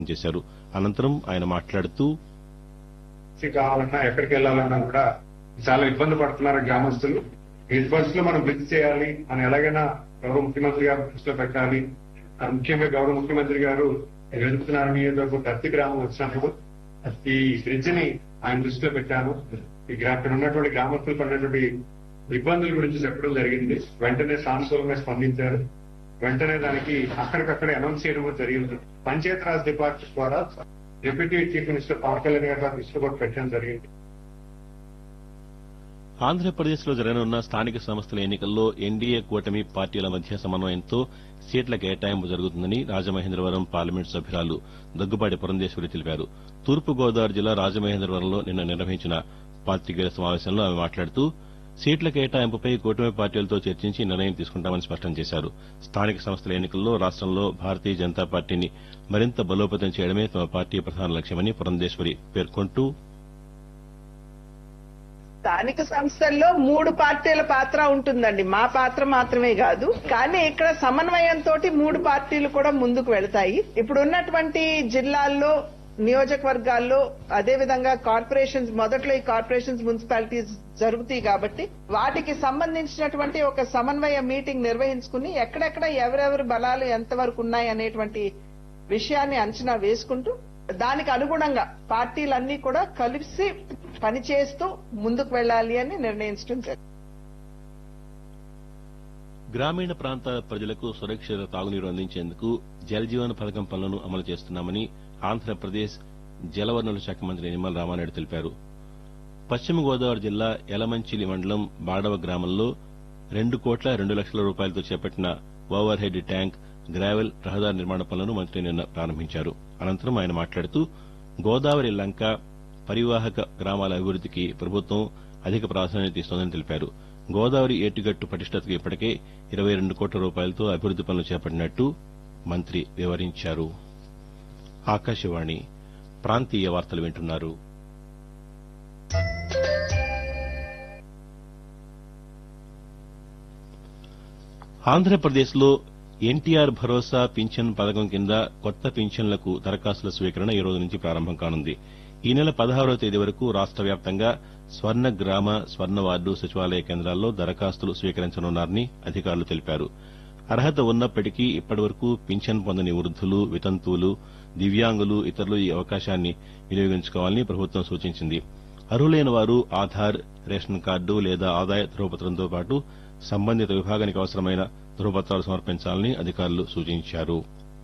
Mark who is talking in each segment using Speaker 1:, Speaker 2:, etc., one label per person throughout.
Speaker 1: చేశారు అనంతరం ఆయన మాట్లాడుతూ
Speaker 2: టాక్సీ కావాలన్నా ఎక్కడికి వెళ్ళాలన్నా కూడా చాలా ఇబ్బంది పడుతున్నారు గ్రామస్తులు ఈ ఇబ్బందులు మనం బ్రిడ్జ్ చేయాలి అని ఎలాగైనా గౌరవ ముఖ్యమంత్రి గారు దృష్టిలో పెట్టాలి ఆ ముఖ్యంగా గౌరవ ముఖ్యమంత్రి గారు వెళ్తున్నారు నియోజకవర్గం దత్తి గ్రామం వచ్చినప్పుడు ఈ బ్రిడ్జ్ ని ఆయన దృష్టిలో పెట్టాను ఈ గ్రా- ఇక్కడ ఉన్నటువంటి గ్రామస్తులు పడినటువంటి ఇబ్బందుల గురించి చెప్పడం జరిగింది వెంటనే సానుకూలంగా స్పందించారు వెంటనే దానికి అక్కడికక్కడే అనౌన్స్ చేయడం కూడా జరిగింది పంచాయత్ రాజ్ డిపార్ట్మెంట్ ద్వారా deputy chief minister Pawan Kalyan garu దృష్టి కూడా పెట్టడం జరిగింది
Speaker 1: ఆంధ్రప్రదేశ్ లో జరగనున్న స్థానిక సంస్థల ఎన్నికల్లో ఎన్డీఏ కూటమి పార్టీల మధ్య సమన్వయంతో సీట్ల కేటాయింపు జరుగుతుందని రాజమహేంద్రవరం పార్లమెంట్ సభ్యురాలు దగ్గుబాటి పురంధేశ్వరి తెలిపారు తూర్పు గోదావరి జిల్లా రాజమహేంద్రవరంలో నిన్న నిర్వహించిన పాతికేయుల సమావేశంలో ఆమె మాట్లాడుతూ సీట్ల కేటాయింపుపై కూటమి పార్టీలతో చర్చించి నిర్ణయం తీసుకుంటామని స్పష్టం చేశారు స్థానిక సంస్థల ఎన్నికల్లో రాష్టంలో భారతీయ జనతా పార్టీని మరింత బలోపేతం చేయడమే తమ పార్టీ ప్రధాన లక్ష్యమని పురంధేశ్వరి పేర్కొంటూ
Speaker 3: స్థానిక సంస్థల్లో మూడు పార్టీల పాత్ర ఉంటుందండి మా పాత్ర మాత్రమే కాదు కానీ ఇక్కడ సమన్వయంతో మూడు పార్టీలు కూడా ముందుకు వెళతాయి ఇప్పుడు ఉన్నటువంటి జిల్లాల్లో నియోజకవర్గాల్లో అదే విధంగా కార్పొరేషన్స్ మొదట్లో ఈ కార్పొరేషన్స్ మున్సిపాలిటీస్ జరుగుతాయి కాబట్టి వాటికి సంబంధించినటువంటి ఒక సమన్వయ మీటింగ్ నిర్వహించుకుని ఎక్కడెక్కడ ఎవరెవరి బలాలు ఎంతవరకు ఉన్నాయి అనేటువంటి విషయాన్ని అంచనా వేసుకుంటూ దానికి అనుగుణంగా పార్టీలన్నీ కూడా కలిసి పనిచేస్తూ ముందుకు వెళ్ళాలి అని నిర్ణయించడం జరిగింది
Speaker 1: గ్రామీణ ప్రాంతాల ప్రజలకు సురక్షిత తాగునీరు అందించేందుకు జల్ జీవన్ పథకం పనులను అమలు చేస్తున్నామని ఆంధ్రప్రదేశ్ జలవనరుల శాఖ మంత్రి నిమ్మల రామానాయుడు తెలిపారు పశ్చిమ గోదావరి జిల్లా యలమంచిలి మండలం బాడవ గ్రామంలో రెండు కోట్ల రెండు లక్షల రూపాయలతో చేపట్టిన ఓవర్ హెడ్ ట్యాంక్ గ్రావెల్ రహదారి నిర్మాణ పనులను మంత్రి నిన్న ప్రారంభించారు అనంతరం ఆయన మాట్లాడుతూ గోదావరి లంక పరివాహక గ్రామాల అభివృద్దికి ప్రభుత్వం అధిక ప్రాధాన్యత ఇస్తోందని తెలిపారు గోదావరి ఏటిగట్టు పటిష్టతకు ఇప్పటికే ఇరవై రెండు కోట్ల రూపాయలతో అభివృద్ది పనులు చేపట్టినట్టు మంత్రి వివరించారు ఆకాశవాణి ప్రాంతీయ వార్తలు వింటున్నారు ఆంధ్రప్రదేశ్లో ఎన్టీఆర్ భరోసా పింఛన్ పథకం కింద కొత్త పింఛన్లకు దరఖాస్తుల స్వీకరణ ఈ రోజు నుంచి ప్రారంభం కానుంది ఈ నెల పదహారవ తేదీ వరకు రాష్ట వ్యాప్తంగా స్వర్ణ గ్రామ స్వర్ణ వార్డు సచివాలయ కేంద్రాల్లో దరఖాస్తులు స్వీకరించనున్నారని అధికారులు తెలిపారు అర్హత ఉన్నప్పటికీ ఇప్పటివరకు పింఛన్ పొందని వృద్దులు వితంతువులు దివ్యాంగులు ఇతరులు ఈ అవకాశాన్ని వినియోగించుకోవాలని ప్రభుత్వం సూచించింది అర్హులైన వారు ఆధార్ రేషన్ కార్డు లేదా ఆదాయ ధృవపత్రంతో పాటు సంబంధిత విభాగానికి అవసరమైన ధృవపత్రాలు సమర్పించాలని అధికారులు సూచించారు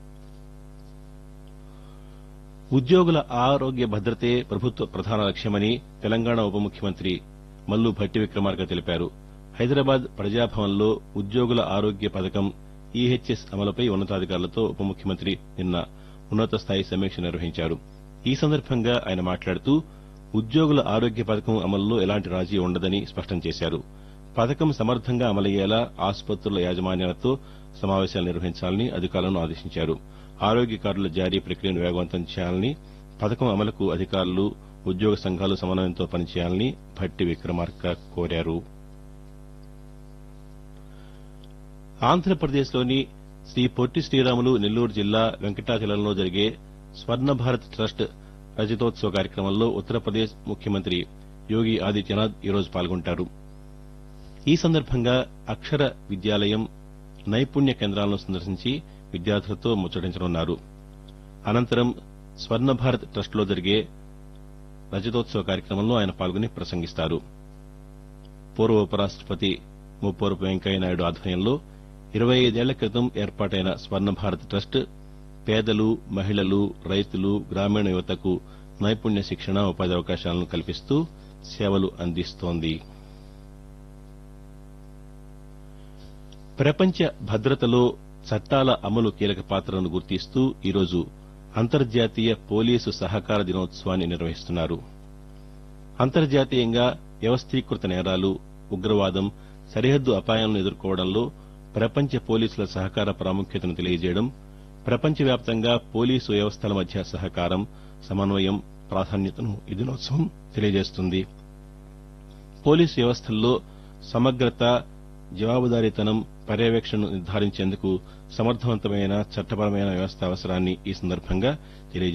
Speaker 1: ఉద్యోగుల ఆరోగ్య భద్రతే ప్రభుత్వ ప్రధాన లక్ష్యమని తెలంగాణ ఉప ముఖ్యమంత్రి మల్లు భట్టి విక్రమార్క తెలిపారు హైదరాబాద్ ప్రజాభవన్లో ఉద్యోగుల ఆరోగ్య పథకం ఈహెచ్ఎస్ అమలుపై ఉన్నతాధికారులతో ఉప ముఖ్యమంత్రి నిన్న ఉన్నత స్థాయి సమీక్ష నిర్వహించారు ఈ సందర్భంగా ఆయన మాట్లాడుతూ ఉద్యోగుల ఆరోగ్య పథకం అమలులో ఎలాంటి రాజీ ఉండదని స్పష్టం చేశారు పథకం సమర్థంగా అమలయ్యేలా ఆసుపత్రుల యాజమాన్యాలతో సమావేశాలు నిర్వహించాలని అధికారులను ఆదేశించారు ఆరోగ్య కార్డుల జారీ ప్రక్రియను వేగవంతం చేయాలని పథకం అమలుకు అధికారులు ఉద్యోగ సంఘాలు సమన్వయంతో పనిచేయాలని భట్టి విక్రమార్క కోరారు ఆంధ్రప్రదేశ్లోని శ్రీ పొట్టి శ్రీరాములు నెల్లూరు జిల్లా వెంకటాచలంలో జరిగే స్వర్ణ భారత్ ట్రస్ట్ రజతోత్సవ కార్యక్రమంలో ఉత్తరప్రదేశ్ ముఖ్యమంత్రి యోగి ఆదిత్యనాథ్ ఈరోజు పాల్గొంటారు ఈ సందర్భంగా అక్షర విద్యాలయం నైపుణ్య కేంద్రాలను సందర్శించి విద్యార్థులతో ముచ్చటించనున్నారు అనంతరం స్వర్ణ భారత్ ట్రస్టులో జరిగే రజతోత్సవ కార్యక్రమంలో ఆయన పాల్గొని ప్రసంగిస్తారు పూర్వ ఉపరాష్టపతి ముప్పవరపు వెంకయ్యనాయుడు ఆధ్వర్యంలో ఇరవై ఐదేళ్ల క్రితం ఏర్పాటైన స్వర్ణ భారత్ ట్రస్ట్ పేదలు మహిళలు రైతులు గ్రామీణ యువతకు నైపుణ్య శిక్షణ ఉపాధి అవకాశాలను కల్పిస్తూ సేవలు అందిస్తోంది ప్రపంచ భద్రతలో చట్టాల అమలు కీలక పాత్రను గుర్తిస్తూ ఈరోజు అంతర్జాతీయ పోలీసు సహకార దినోత్సవాన్ని నిర్వహిస్తున్నారు అంతర్జాతీయంగా వ్యవస్థీకృత నేరాలు ఉగ్రవాదం సరిహద్దు అపాయాలను ఎదుర్కోవడంలో ప్రపంచ పోలీసుల సహకార ప్రాముఖ్యతను తెలియజేయడం ప్రపంచవ్యాప్తంగా పోలీసు వ్యవస్థల మధ్య సహకారం సమన్వయం ప్రాధాన్యతను ఈ దినోత్సవం తెలియజేస్తుంది పోలీసు వ్యవస్థల్లో సమగ్రత జవాబుదారీతనం పర్యవేక్షణను నిర్ధారించేందుకు సమర్థవంతమైన చట్టపరమైన వ్యవస్థ అవసరాన్ని ఈ సందర్భంగా తెలియజేశారు